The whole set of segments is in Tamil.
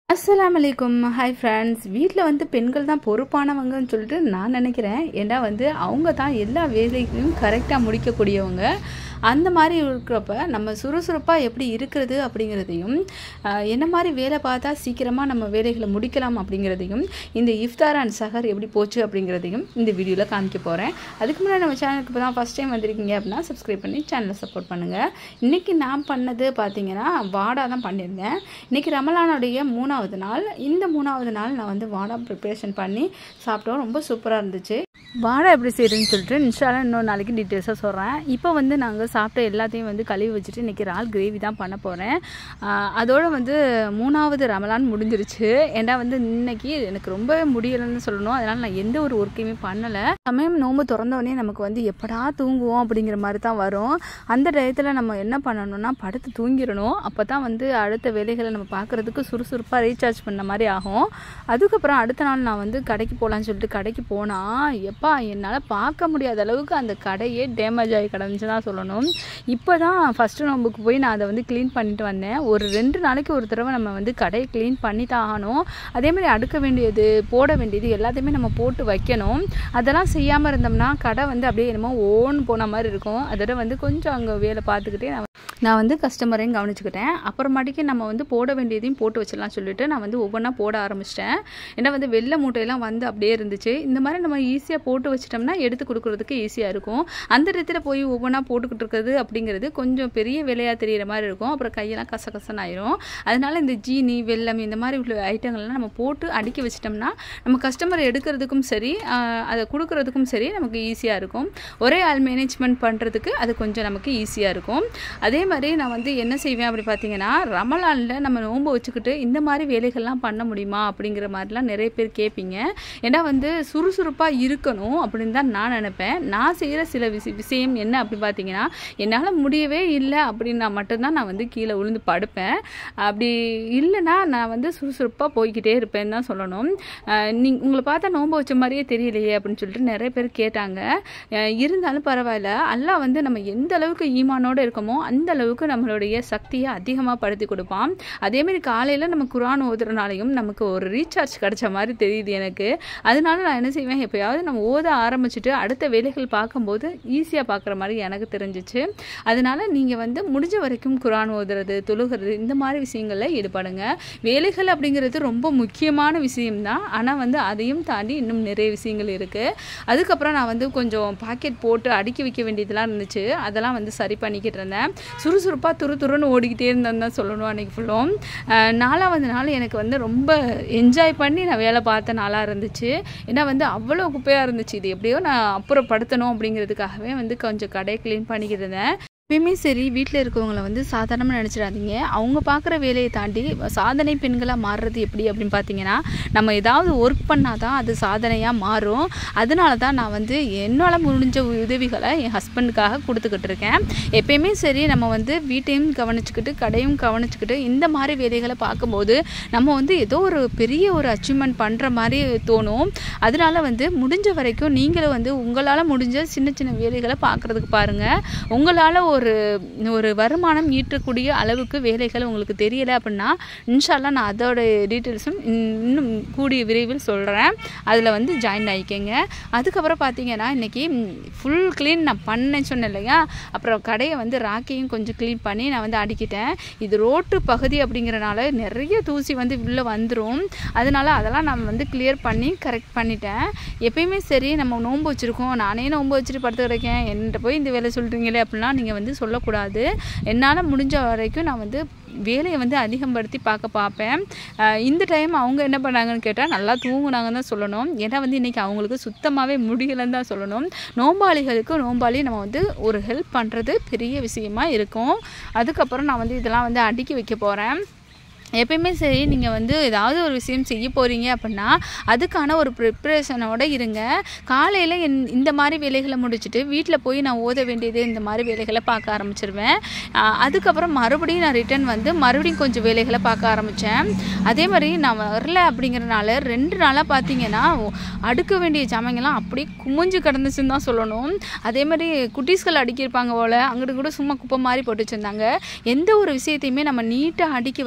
அஸ்ஸலாமு அலைக்கும் ஹாய் ஃப்ரெண்ட்ஸ் வீட்டில் வந்து பெண்கள் தான் பொறுப்பானவங்கன்னு சொல்லிட்டு நான் நினைக்கிறேன் ஏன்னா வந்து அவங்க தான் எல்லா வேலைகளையும் கரெக்டாக முடிக்கக்கூடியவங்க அந்த மாதிரி இருக்கிறப்ப நம்ம சுறுசுறுப்பாக எப்படி இருக்கிறது அப்படிங்கிறதையும் ஆஹ், என்ன மாதிரி வேலை பார்த்தா சீக்கிரமாக நம்ம வேலைகளை முடிக்கலாம் அப்படிங்கிறதையும் இந்த இஃப்தார் அண்ட் சஹர் எப்படி போச்சு அப்படிங்கிறதையும் இந்த வீடியோவில் காமிக்க போகிறேன் அதுக்கு முன்னாடி நம்ம சேனலுக்கு இப்போ தான் ஃபஸ்ட் டைம் வந்திருக்கீங்க அப்படின்னா சப்ஸ்கிரைப் பண்ணி சேனலை சப்போர்ட் பண்ணுங்கள் இன்றைக்கி நான் பண்ணது பார்த்தீங்கன்னா வாடா தான் பண்ணியிருந்தேன் இன்றைக்கி ரமலானுடைய மூணாவது நாள் இந்த மூணாவது நாள் நான் வந்து வாடா ப்ரிப்பரேஷன் பண்ணி சாப்பிட்டோம் ரொம்ப சூப்பராக இருந்துச்சு வாடை எப்படி செய்யுதுன்னு சொல்லிட்டு இன்ஷால்லாம் இன்னொரு நாளைக்கு டீட்டெயில்ஸாக சொல்கிறேன் இப்போ வந்து நாங்கள் சாப்பிட்ட எல்லாத்தையும் வந்து கழுவி வச்சுட்டு இன்றைக்கி இறால் கிரேவி தான் பண்ண போகிறேன் அதோட வந்து மூணாவது ரமலான் முடிஞ்சிருச்சு ஏன்னா வந்து இன்னைக்கு எனக்கு ரொம்ப முடியலைன்னு சொல்லணும் அதனால் நான் எந்த ஒரு ஒர்க்கையுமே பண்ணலை சமயம் நோம்பு திறந்தோடனே நமக்கு வந்து எப்படா தூங்குவோம் அப்படிங்கிற மாதிரி தான் வரும் அந்த டயத்தில் நம்ம என்ன பண்ணணும்னா படுத்து தூங்கிடணும் அப்போ தான் வந்து அடுத்த வேலைகளை நம்ம பார்க்குறதுக்கு சுறுசுறுப்பாக ரீசார்ஜ் பண்ண மாதிரி ஆகும் அதுக்கப்புறம் அடுத்த நாள் நான் வந்து கடைக்கு போகலான்னு சொல்லிட்டு கடைக்கு போனால் எப்பா என்னால் பார்க்க முடியாத அளவுக்கு அந்த கடையே டேமேஜ் ஆகி கிடந்துச்சு தான் சொல்லணும் இப்போ தான் ஃபஸ்ட்டு நோம்புக்கு போய் நான் அதை வந்து க்ளீன் பண்ணிட்டு வந்தேன் ஒரு ரெண்டு நாளைக்கு ஒரு தடவை நம்ம வந்து கடையை க்ளீன் பண்ணி தான் ஆகணும் அதே மாதிரி அடுக்க வேண்டியது போட வேண்டியது எல்லாத்தையுமே நம்ம போட்டு வைக்கணும் அதெல்லாம் செய்யாமல் இருந்தோம்னா கடை வந்து அப்படியே என்னமோ ஓன் போன மாதிரி இருக்கும் அதோட வந்து கொஞ்சம் அங்கே வேலை பார்த்துக்கிட்டே நான் நான் வந்து கஸ்டமரையும் கவனிச்சுக்கிட்டேன் அப்புறமாட்டிக்கு நம்ம வந்து போட வேண்டியதையும் போட்டு வச்சிடலாம் சொல்லிட்டு நான் வந்து ஒவ்வொன்றா போட ஆரம்பிச்சிட்டேன் ஏன்னா வந்து வெள்ளை மூட்டையெல்லாம் வந்து அப்படியே இருந்துச்சு இந்த மாதிரி நம்ம ஈஸியாக போட்டு வச்சிட்டோம்னா எடுத்து கொடுக்குறதுக்கு ஈஸியாக இருக்கும் அந்த இடத்துல போய் ஒவ்வொன்றா போட்டுக்கிட்டு இருக்கிறது அப்படிங்கிறது கொஞ்சம் பெரிய வேலையாக தெரியிற மாதிரி இருக்கும் அப்புறம் கையெல்லாம் கச கசன்னு ஆயிரும் அதனால இந்த ஜீனி வெல்லம் இந்த மாதிரி உள்ள ஐட்டங்கள்லாம் நம்ம போட்டு அடுக்கி வச்சிட்டோம்னா நம்ம கஸ்டமர் எடுக்கிறதுக்கும் சரி ஆஹ், அதை கொடுக்கறதுக்கும் சரி நமக்கு ஈஸியாக இருக்கும் ஒரே ஆள் மேனேஜ்மெண்ட் பண்ணுறதுக்கு அது கொஞ்சம் நமக்கு ஈஸியாக இருக்கும் அதே மாதிரி நான் வந்து என்ன செய்வேன் அப்படி பார்த்தீங்கன்னா ரமலானில் நம்ம நோன்பு வச்சுக்கிட்டு இந்த மாதிரி வேலைகள்லாம் பண்ண முடியுமா அப்படிங்கிற மாதிரிலாம் நிறைய பேர் கேட்பீங்க ஏன்னா வந்து சுறுசுறுப்பாக இருக்கணும் அப்படின்னு தான் நான் நினைப்பேன் நான் செய்கிற சில விஷ விஷயம் என்ன அப்படி பார்த்தீங்கன்னா என்னால் முடியவே இல்லை அப்படின்னா மட்டும்தான் நான் வந்து கீழே விழுந்து படுப்பேன் அப்படி இல்லைன்னா நான் வந்து சுறுசுறுப்பாக போய்க்கிட்டே இருப்பேன்னு தான் சொல்லணும் நீ உங்களை பார்த்தா நோன்பு வச்ச மாதிரியே தெரியலையே அப்படின்னு சொல்லிட்டு நிறைய பேர் கேட்டாங்க அஹ் இருந்தாலும் பரவாயில்ல அல்லாஹ் வந்து நம்ம எந்த அளவுக்கு ஈமானோடு இருக்கோமோ அந்த அளவுக்கு நம்மளுடைய சக்தியை அதிகமாக படுத்தி கொடுப்பான் அதேமாரி காலையில் நம்ம குரான் ஓதுறனாலையும் நமக்கு ஒரு ரீசார்ஜ் கிடைச்ச மாதிரி தெரியுது எனக்கு அதனால நான் என்ன செய்வேன் எப்பயாவது நம்ம ஓத ஆரம்பிச்சுட்டு அடுத்த வேலைகள் பார்க்கும்போது ஈஸியாக பார்க்குற மாதிரி எனக்கு தெரிஞ்சிச்சு அதனால நீங்கள் வந்து முடிஞ்ச வரைக்கும் குரான் ஓதுறது தொழுகிறது இந்த மாதிரி விஷயங்களில் ஈடுபடுங்க வேலைகள் அப்படிங்கிறது ரொம்ப முக்கியமான விஷயம்தான் ஆனால் வந்து அதையும் தாண்டி இன்னும் நிறைய விஷயங்கள் இருக்குது அதுக்கப்புறம் நான் வந்து கொஞ்சம் பாக்கெட் போட்டு அடுக்கி வைக்க வேண்டியதெல்லாம் இருந்துச்சு அதெல்லாம் வந்து சரி பண்ணிக்கிட்டு இருந்தேன் சுறுசுறுப்பாக துரு துருன்னு ஓடிக்கிட்டே இருந்தேன்னு தான் சொல்லணும் அன்றைக்கி ஃபுல்லும் நாலாவது நாள் எனக்கு வந்து ரொம்ப என்ஜாய் பண்ணி நான் வேலை பார்த்த நாளாக இருந்துச்சு ஏன்னா வந்து அவ்வளோ குப்பையாக இருந்துச்சு இது எப்படியோ நான் அப்புறப்படுத்தணும் அப்படிங்கிறதுக்காகவே வந்து கொஞ்சம் கடையை க்ளீன் பண்ணிக்கிட்டு இருந்தேன் எப்பயுமே சரி வீட்டில் இருக்கவங்கள வந்து சாதாரணமாக நினச்சிடாதீங்க அவங்க பார்க்குற வேலையை தாண்டி சாதனை பெண்களாக மாறுறது எப்படி அப்படின்னு பார்த்தீங்கன்னா நம்ம ஏதாவது ஒர்க் பண்ணால் தான் அது சாதனையாக மாறும் அதனால தான் நான் வந்து என்னால் முடிஞ்ச உதவிகளை என் ஹஸ்பண்டுக்காக கொடுத்துக்கிட்டு இருக்கேன் எப்பயுமே சரி நம்ம வந்து வீட்டையும் கவனிச்சுக்கிட்டு கடையும் கவனிச்சுக்கிட்டு இந்த மாதிரி வேலைகளை பார்க்கும்போது நம்ம வந்து ஏதோ ஒரு பெரிய ஒரு அச்சீவ்மெண்ட் பண்ணுற மாதிரி தோணும் அதனால வந்து முடிஞ்ச வரைக்கும் நீங்களும் வந்து உங்களால் முடிஞ்ச சின்ன சின்ன வேலைகளை பார்க்குறதுக்கு பாருங்கள் உங்களால் ஒரு ஒரு வருமானம் ஈட்டக்கூடிய அளவுக்கு வேலைகள் உங்களுக்கு தெரியலை அப்படின்னா இன்ஷால்லா நான் அதோட டீட்டெயில்ஸும் இன்னும் கூடிய விரைவில் சொல்கிறேன் அதில் வந்து ஜாயின் ஆகிக்கங்க அதுக்கப்புறம் பார்த்தீங்கன்னா இன்றைக்கி ஃபுல் க்ளீன் நான் பண்ணேன்னு சொன்னேன் இல்லையா அப்புறம் கடையை வந்து ராக்கையும் கொஞ்சம் க்ளீன் பண்ணி நான் வந்து அடிக்கிட்டேன் இது ரோட்டு பகுதி அப்படிங்கிறனால நிறைய தூசி வந்து உள்ளே வந்துடும் அதனால அதெல்லாம் நான் வந்து கிளியர் பண்ணி கரெக்ட் பண்ணிட்டேன் எப்பயுமே சரி நம்ம நோன்பு வச்சுருக்கோம் நானே நோன்பு வச்சுட்டு படுத்து கிடக்கேன் என்கிட்ட போய் இந்த வேலை சொல்கிறீங்களே அப்படிலாம் நீங்கள் வந்து சொல்லக்கூடாது என்னால் முடிஞ்ச வரைக்கும் நான் வந்து வேலையை வந்து அதிகப்படுத்தி பார்க்க பார்ப்பேன் அஹ் இந்த டைம் அவங்க என்ன பண்ணாங்கன்னு கேட்டால் நல்லா தூங்குனாங்கன்னு தான் சொல்லணும் ஏன்னா வந்து இன்றைக்கி அவங்களுக்கு சுத்தமாகவே முடியலைன்னு தான் சொல்லணும் நோம்பாளிகளுக்கு நோம்பாளி நம்ம வந்து ஒரு ஹெல்ப் பண்ணுறது பெரிய விஷயமா இருக்கும் அதுக்கப்புறம் நான் வந்து இதெல்லாம் வந்து அடுக்கி வைக்க போகிறேன் எப்பயுமே சரி நீங்கள் வந்து ஏதாவது ஒரு விஷயம் செய்ய போகிறீங்க அப்படின்னா அதுக்கான ஒரு ப்ரிப்ரேஷனோட இருங்க காலையில் என் இந்த மாதிரி வேலைகளை முடிச்சுட்டு வீட்டில் போய் நான் ஓத வேண்டியது இந்த மாதிரி வேலைகளை பார்க்க ஆரம்பிச்சிருவேன் ஆஹ் அதுக்கப்புறம் மறுபடியும் நான் ரிட்டர்ன் வந்து மறுபடியும் கொஞ்சம் வேலைகளை பார்க்க ஆரம்பித்தேன் அதே மாதிரி நான் வரல அப்படிங்கிறனால ரெண்டு நாளாக பார்த்தீங்கன்னா அடுக்க வேண்டிய ஜாமான்கள்லாம் அப்படியே குமிஞ்சு கிடந்துச்சுன்னு தான் சொல்லணும் அதே மாதிரி குட்டீஸ்கள் அடுக்கியிருப்பாங்க போல் அங்கிட்டு கூட சும்மா குப்பை மாதிரி போட்டு வச்சுருந்தாங்க எந்த ஒரு விஷயத்தையுமே நம்ம நீட்டாக அடுக்கி வச்சாதான்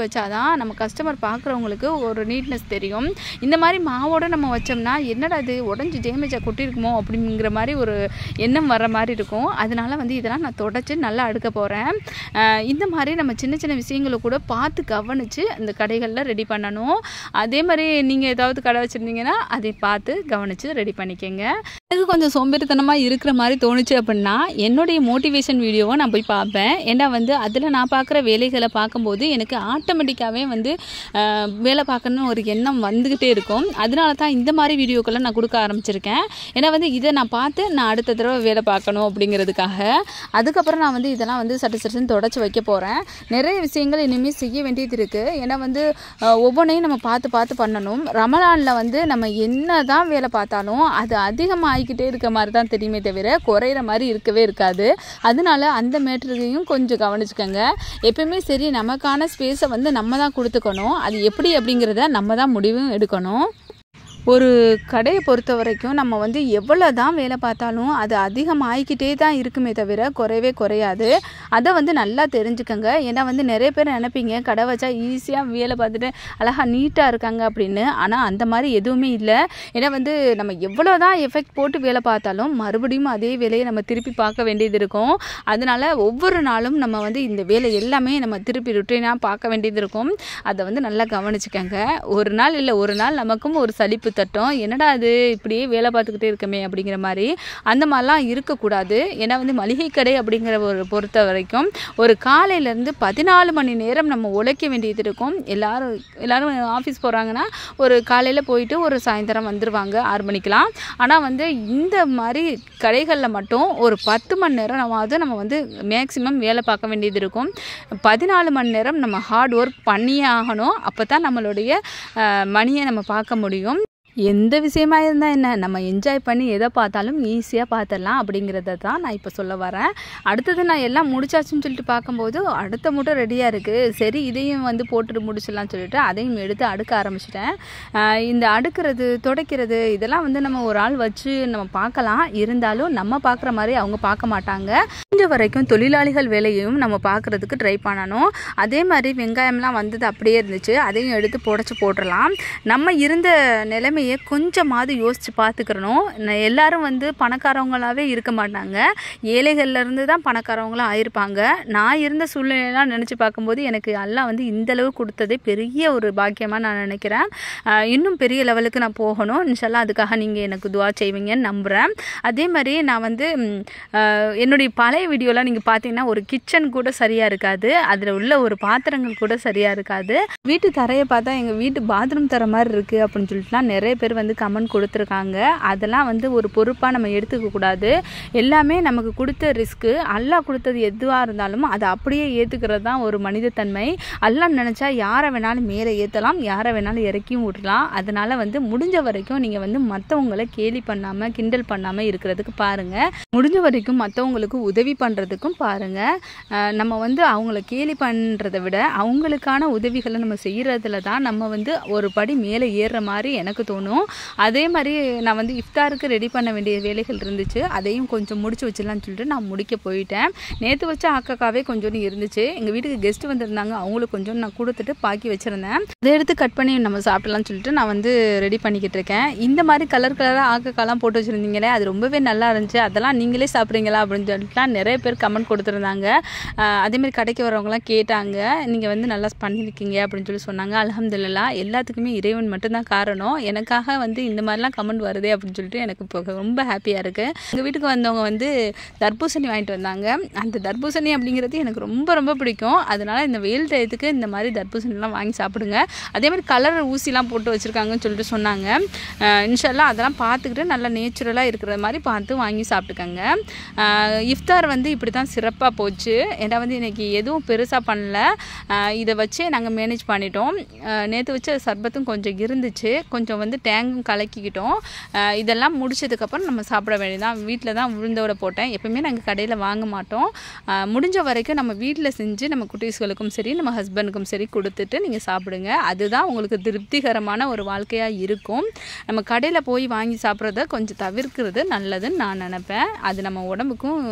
தான் நம்ம கஸ்டமர் பார்க்குறவங்களுக்கு ஒரு நீட்னஸ் தெரியும் இந்த மாதிரி மாவோட நம்ம வச்சோம்னா என்னடா இது உடஞ்சி டேமேஜாக கொட்டிருக்குமோ அப்படிங்கிற மாதிரி ஒரு எண்ணம் வர மாதிரி இருக்கும் அதனால வந்து இதெல்லாம் நான் தொடச்சி நல்லா அடுக்க போகிறேன் இந்த மாதிரி நம்ம சின்ன சின்ன விஷயங்களை கூட பார்த்து கவனித்து அந்த கடைகளில் ரெடி பண்ணணும் அதே மாதிரி நீங்கள் ஏதாவது கடை வச்சுருந்தீங்கன்னா அதை பார்த்து கவனித்து ரெடி பண்ணிக்கோங்க எனக்கு கொஞ்சம் சோம்பேறித்தனமாக இருக்கிற மாதிரி தோணுச்சு அப்படின்னா என்னுடைய மோட்டிவேஷன் வீடியோவை நான் போய் பார்ப்பேன் ஏன்னா வந்து அதில் நான் பார்க்குற வேலைகளை பார்க்கும்போது எனக்கு ஆட்டோமேட்டிக்காகவே வந்து அஹ், வேலை பார்க்கணும்னு ஒரு எண்ணம் வந்துக்கிட்டே இருக்கும் அதனால தான் இந்த மாதிரி வீடியோக்களை நான் கொடுக்க ஆரம்பிச்சிருக்கேன் ஏன்னா வந்து இதை நான் பார்த்து நான் அடுத்த தடவை வேலை பார்க்கணும் அப்படிங்கிறதுக்காக அதுக்கப்புறம் நான் வந்து இதெல்லாம் வந்து சட்டு சட்டுன்னு தொடச்சி வைக்க போகிறேன் நிறைய விஷயங்கள் இனிமேல் செய்ய வேண்டியது இருக்குது ஏன்னா வந்து அஹ், ஒவ்வொன்றையும் நம்ம பார்த்து பார்த்து பண்ணணும் ரமலானில் வந்து நம்ம என்ன தான் வேலை பார்த்தாலும் அது அதிகமாகிக்கிட்டே இருக்க மாதிரி தான் தெரியுமே தவிர குறையிற மாதிரி இருக்கவே இருக்காது அதனால அந்த மேட்டரையும் கொஞ்சம் கவனிச்சுக்கோங்க எப்பயுமே சரி நமக்கான ஸ்பேஸை வந்து நம்ம தான் கொடுத்துக்கணும் அது எப்படி அப்படிங்கிறத நம்ம தான் முடிவும் எடுக்கணும் ஒரு கடையை பொறுத்த வரைக்கும் நம்ம வந்து எவ்வளோ தான் வேலை பார்த்தாலும் அது அதிகமாகிக்கிட்டே தான் இருக்குமே தவிர குறையவே குறையாது அதை வந்து நல்லா தெரிஞ்சுக்கோங்க ஏன்னா வந்து நிறைய பேர் நினைப்பீங்க கடை வச்சா ஈஸியாக வேலை பார்த்துட்டு அழகாக நீட்டாக இருக்காங்க அப்படின்னு ஆனால் அந்த மாதிரி எதுவுமே இல்லை ஏன்னா வந்து நம்ம எவ்வளோ தான் எஃபெக்ட் போட்டு வேலை பார்த்தாலும் மறுபடியும் அதே வேலையை நம்ம திருப்பி பார்க்க வேண்டியது இருக்கும் அதனால் ஒவ்வொரு நாளும் நம்ம வந்து இந்த வேலை எல்லாமே நம்ம திருப்பி ருட்டீனாக பார்க்க வேண்டியது இருக்கும் அதை வந்து நல்லா கவனிச்சுக்கோங்க ஒரு நாள் இல்லை ஒரு நாள் நமக்கும் ஒரு சலிப்பு தட்டும் என்னடா அது இப்படியே வேலை பார்த்துக்கிட்டே இருக்கமே அப்படிங்கிற மாதிரி அந்த மாதிரிலாம் இருக்கக்கூடாது ஏன்னா வந்து மளிகை கடை அப்படிங்கிற ஒரு பொறுத்த வரைக்கும் ஒரு காலையிலேருந்து பதினாலு மணி நேரம் நம்ம உழைக்க வேண்டியது இருக்கும் எல்லாரும் எல்லாரும் ஆஃபீஸ் போகிறாங்கன்னா ஒரு காலையில் போயிட்டு ஒரு சாயந்தரம் வந்துடுவாங்க ஆறு மணிக்கெலாம் ஆனால் வந்து இந்த மாதிரி கடைகளில் மட்டும் ஒரு பத்து மணி நேரம் நம்ம நம்ம வந்து மேக்ஸிமம் வேலை பார்க்க வேண்டியது இருக்கும் பதினாலு மணி நேரம் நம்ம ஹார்ட் ஒர்க் பண்ணியே ஆகணும் அப்போ தான் நம்மளுடைய மணியை நம்ம பார்க்க முடியும் எந்த விஷயமா இருந்தால் என்ன நம்ம என்ஜாய் பண்ணி எதை பார்த்தாலும் ஈஸியாக பார்த்துடலாம் அப்படிங்கிறத தான் நான் இப்போ சொல்ல வரேன் அடுத்தது நான் எல்லாம் முடிச்சாச்சுன்னு சொல்லிட்டு பார்க்கும்போது அடுத்த மூட்டை ரெடியாக இருக்குது சரி இதையும் வந்து போட்டுட்டு முடிச்சிடலாம்னு சொல்லிட்டு அதையும் எடுத்து அடுக்க ஆரம்பிச்சிட்டேன் ஆஹ் இந்த அடுக்கிறது துடைக்கிறது இதெல்லாம் வந்து நம்ம ஒரு ஆள் வச்சு நம்ம பார்க்கலாம் இருந்தாலும் நம்ம பார்க்குற மாதிரி அவங்க பார்க்க மாட்டாங்க முடிஞ்ச வரைக்கும் தொழிலாளிகள் வேலையையும் நம்ம பார்க்குறதுக்கு ட்ரை பண்ணணும் அதே மாதிரி வெங்காயம்லாம் வந்தது அப்படியே இருந்துச்சு அதையும் எடுத்து புடச்சி போட்டுடலாம் நம்ம இருந்த நிலைமையை கொஞ்சமாவது யோசித்து பார்த்துக்கிறணும் ந- எல்லாரும் வந்து பணக்காரவங்களாவே இருக்க மாட்டாங்க ஏழைகள்ல இருந்து தான் பணக்காரவங்களாம் ஆயிருப்பாங்க நான் இருந்த சூழ்நிலையெல்லாம் நினச்சி பார்க்கும்போது எனக்கு எல்லாம் வந்து இந்த அளவு கொடுத்ததே பெரிய ஒரு பாக்கியமாக நான் நினைக்கிறேன் ஆஹ் இன்னும் பெரிய லெவலுக்கு நான் போகணும் இன்ஷால்லா அதுக்காக நீங்கள் எனக்கு துவா செய்வீங்கன்னு நம்புகிறேன் அதே மாதிரி நான் வந்து ம், ஆஹ் என்னுடைய பழைய வீடியோலாம் நீங்கள் பார்த்தீங்கன்னா ஒரு கிச்சன் கூட சரியாக இருக்காது அதில் உள்ள ஒரு பாத்திரங்கள் கூட சரியாக இருக்காது வீட்டு தரையை பார்த்தா எங்கள் வீட்டு பாத்ரூம் தர மாதிரி இருக்குது அப்படின்னு சொல்லிட்டுலாம் நிறைய பேர் வந்து கமெண்ட் கொடுத்துருக்காங்க அதெல்லாம் வந்து ஒரு பொறுப்பாக நம்ம எடுத்துக்க கூடாது எல்லாமே நமக்கு கொடுத்த ரிஸ்க்கு அல்லாஹ் கொடுத்தது எதுவாக இருந்தாலும் அதை அப்படியே ஏற்றுக்கிறது தான் ஒரு மனிதத்தன்மை அல்லாஹ் நினச்சா யாரை வேணாலும் மேலே ஏற்றலாம் யாரை வேணாலும் இறக்கியும் விடலாம் அதனால் வந்து முடிஞ்ச வரைக்கும் நீங்கள் வந்து மற்றவங்களை கேலி பண்ணாமல் கிண்டல் பண்ணாமல் இருக்கிறதுக்கு பாருங்கள் முடிஞ்ச வரைக்கும் மற்றவங்களுக்கு உதவி பண்ணுறதுக்கும் பாருங்கள் நம்ம வந்து அவங்கள கேலி பண்ணுறதை விட அவங்களுக்கான உதவிகளை நம்ம செய்கிறதுல தான் நம்ம வந்து ஒரு படி மேலே ஏறுற மாதிரி எனக்கு தோணும் அதே மாதிரி நான் வந்து இஃப்தாருக்கு ரெடி பண்ண வேண்டிய வேலைகள் இருந்துச்சு அதையும் கொஞ்சம் முடிச்சு வச்சிடலாம்னு சொல்லிட்டு நான் முடிக்க போயிட்டேன் நேற்று வச்ச ஆக்காக்காவே கொஞ்சோண்டு இருந்துச்சு எங்கள் வீட்டுக்கு கெஸ்ட் வந்திருந்தாங்க அவங்களுக்கு கொஞ்சம் நான் கொடுத்துட்டு பாக்கி வச்சுருந்தேன் அதை எடுத்து கட் பண்ணி நம்ம சாப்பிடலாம்னு சொல்லிட்டு நான் வந்து ரெடி பண்ணிக்கிட்டு இருக்கேன் இந்த மாதிரி கலர் கலராக ஆக்காக்கெல்லாம் போட்டு வச்சுருந்தீங்களே அது ரொம்பவே நல்லா இருந்துச்சு அதெல்லாம் நீங்களே சாப்பிட்றீங்களா அப்படின்னு சொல்லிட்டுலாம் நிறைய பேர் கமெண்ட் கொடுத்துருந்தாங்க ஆஹ் அதே மாதிரி கடைக்கு வரவங்கலாம் கேட்டாங்க நீங்கள் வந்து நல்லா பண்ணியிருக்கீங்க அப்படின்னு சொல்லி சொன்னாங்க அல்ஹம்துலில்லாஹ் எல்லாத்துக்குமே இறைவன் மட்டும்தான் காரணம் எனக்காக வந்து இந்த மாதிரிலாம் கமெண்ட் வருதே அப்படின்னு சொல்லிட்டு எனக்கு இப்போ ரொம்ப ஹாப்பியாக இருக்குது எங்கள் வீட்டுக்கு வந்தவங்க வந்து தர்பூசணி வாங்கிட்டு வந்தாங்க அந்த தர்பூசணி அப்படிங்கிறது எனக்கு ரொம்ப ரொம்ப பிடிக்கும் அதனால இந்த வெயில் டயத்துக்கு இந்த மாதிரி தர்பூசணிலாம் வாங்கி சாப்பிடுங்க அதே மாதிரி கலர் ஊசிலாம் போட்டு வச்சுருக்காங்கன்னு சொல்லிட்டு சொன்னாங்க ஆஹ் இன்ஷால்லா அதெல்லாம் பார்த்துக்கிட்டு நல்லா நேச்சுரலாக இருக்கிற மாதிரி பார்த்து வாங்கி சாப்பிட்டுக்கோங்க ஆஹ் இஃப்தார் வந்து இப்படி தான் சிறப்பாக போச்சு ஏன்னா வந்து இன்னைக்கு எதுவும் பெருசாக பண்ணல ஆஹ் இதை வச்சே நாங்கள் மேனேஜ் பண்ணிட்டோம் நேற்று வச்ச சர்பத்தும் கொஞ்சம் இருந்துச்சு கொஞ்சம் வந்து டேங்கும் கலக்கிக்கிட்டோம் ஆஹ் இதெல்லாம் முடிச்சதுக்கப்புறம் நம்ம சாப்பிட வேண்டியதான் வீட்டில் தான் உளுந்தோட போட்டேன் எப்பவுமே நாங்கள் கடையில் வாங்க மாட்டோம் ஆஹ் முடிஞ்ச வரைக்கும் நம்ம வீட்டில் செஞ்சு நம்ம குட்டீஸ்களுக்கும் சரி நம்ம ஹஸ்பண்டுக்கும் சரி கொடுத்துட்டு நீங்கள் சாப்பிடுங்க அதுதான் உங்களுக்கு திருப்திகரமான ஒரு வாழ்க்கையாக இருக்கும் நம்ம கடையில் போய் வாங்கி சாப்பிட்றத கொஞ்சம் தவிர்க்கிறது நல்லதுன்னு நான் நினப்பேன் அது நம்ம உடம்புக்கும் நம்ம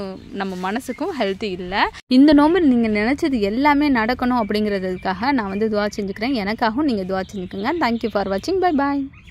நம்ம மனசுக்கும் ஹெல்த்தி இல்லை இந்த நோம்பு நீங்கள் நினச்சது எல்லாமே நடக்கணும் அப்படிங்கிறதுக்காக நான் வந்து துவா செஞ்சுக்கிறேன் எனக்காகவும் நீங்கள் துவா செஞ்சுக்கோங்க தேங்க்யூ ஃபார் வாட்சிங் பை பாய்